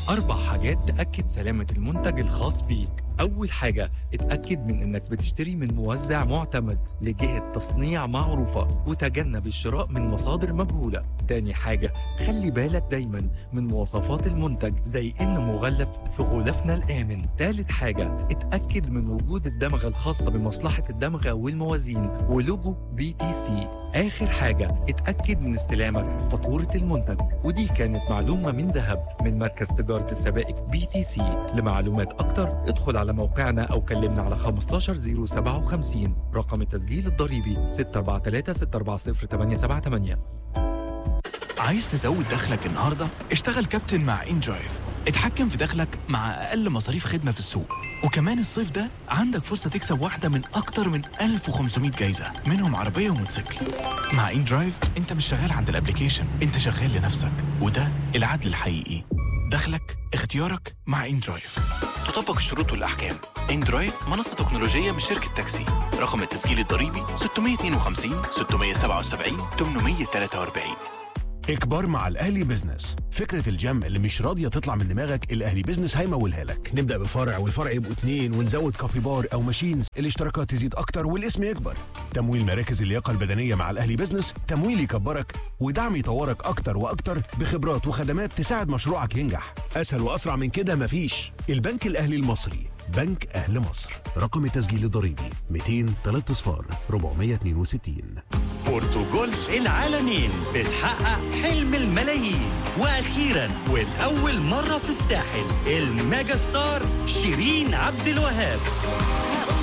أربع حاجات تأكد سلامة المنتج الخاص بيك أول حاجة اتأكد من إنك بتشتري من موزع معتمد لجهة تصنيع معروفة وتجنب الشراء من مصادر مجهولة تاني حاجة خلي بالك دايما من مواصفات المنتج زي إنه مغلف في غلافنا الآمن تالت حاجة اتأكد من وجود الدمغة الخاصة بمصلحة الدمغة والموازين ولوجو بي تي سي آخر حاجة اتأكد من استلامك فاتورة المنتج ودي كانت معلومة من ذهب من مركز تجارة السبائك بي تي سي لمعلومات أكتر ادخل على موقعنا أو كلمنا على 15057 رقم التسجيل الضريبي 643 عايز تزود دخلك النهارده؟ اشتغل كابتن مع ان درايف اتحكم في دخلك مع اقل مصاريف خدمه في السوق وكمان الصيف ده عندك فرصه تكسب واحده من اكتر من 1500 جايزه منهم عربيه وموتوسيكل مع ان درايف انت مش شغال عند الابليكيشن انت شغال لنفسك وده العدل الحقيقي دخلك اختيارك مع ان درايف تطبق الشروط والاحكام ان درايف منصه تكنولوجيه من شركه تاكسي رقم التسجيل الضريبي 652 677 843 اكبر مع الاهلي بيزنس فكره الجم اللي مش راضيه تطلع من دماغك الاهلي بيزنس هيمولها لك نبدا بفرع والفرع يبقوا اتنين ونزود كافي بار او ماشينز الاشتراكات تزيد اكتر والاسم يكبر تمويل مراكز اللياقه البدنيه مع الاهلي بيزنس تمويل يكبرك ودعم يطورك اكتر واكتر بخبرات وخدمات تساعد مشروعك ينجح اسهل واسرع من كده مفيش البنك الاهلي المصري بنك اهل مصر رقم التسجيل الضريبي 200 3 صفار 462 بورتوجولف العالمين بتحقق حلم الملايين واخيرا ولاول مره في الساحل الميجا ستار شيرين عبد الوهاب